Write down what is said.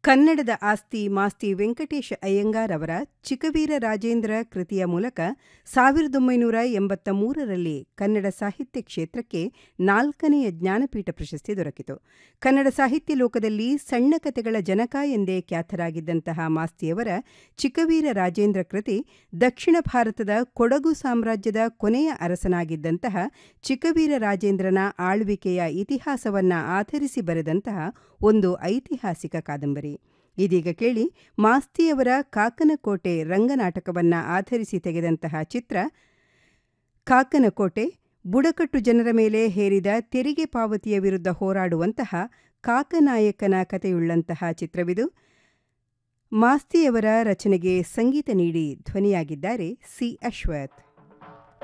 ಕನ್ನಡದ ಆಸ್ತಿ ಮಾಸ್ತಿ ವೆಂಕಟೇಶ ಅಯ್ಯಂಗಾರ್ ಅವರ ಚಿಕ್ಕವೀರ ರಾಜೇಂದ್ರ ಕೃತಿಯ ಮೂಲಕ ಸಾವಿರದ ಒಂಬೈನೂರ ಎಂಬತ್ತ ಮೂರರಲ್ಲಿ ಕನ್ನಡ ಸಾಹಿತ್ಯ ಕ್ಷೇತ್ರಕ್ಕೆ ನಾಲ್ಕನೆಯ ಜ್ಞಾನಪೀಠ ಪ್ರಶಸ್ತಿ ದೊರಕಿತು ಕನ್ನಡ ಸಾಹಿತ್ಯ ಲೋಕದಲ್ಲಿ ಸಣ್ಣ ಕಥೆಗಳ ಜನಕ ಎಂದೇ ಖ್ಯಾತರಾಗಿದ್ದಂತಹ ಮಾಸ್ತಿಯವರ ಚಿಕ್ಕವೀರ ರಾಜೇಂದ್ರ ಕೃತಿ ದಕ್ಷಿಣ ಭಾರತದ ಕೊಡಗು ಸಾಮ್ರಾಜ್ಯದ ಕೊನೆಯ ಅರಸನಾಗಿದ್ದಂತಹ ಚಿಕ್ಕವೀರ ರಾಜೇಂದ್ರನ ಆಳ್ವಿಕೆಯ ಇತಿಹಾಸವನ್ನ ಆಧರಿಸಿ ಬರೆದಂತಹ ಒಂದು ಐತಿಹಾಸಿಕ ಕಾದಂಬರಿ ಇದೀಗ ಕೇಳಿ ಮಾಸ್ತಿಯವರ ಕಾಕನಕೋಟೆ ರಂಗನಾಟಕವನ್ನ ಆಧರಿಸಿ ತೆಗೆದಂತಹ ಚಿತ್ರ ಕಾಕನಕೋಟೆ ಬುಡಕಟ್ಟು ಜನರ ಮೇಲೆ ಹೇರಿದ ತೆರಿಗೆ ಪಾವತಿಯ ವಿರುದ್ಧ ಹೋರಾಡುವಂತಹ ಕಾಕನಾಯಕನ ಕಥೆಯುಳ್ಳಂತಹ ಚಿತ್ರವಿದು ಮಾಸ್ತಿಯವರ ರಚನೆಗೆ ಸಂಗೀತ ನೀಡಿ ಧ್ವನಿಯಾಗಿದ್ದಾರೆ ಸಿ ಅಶ್ವಥ್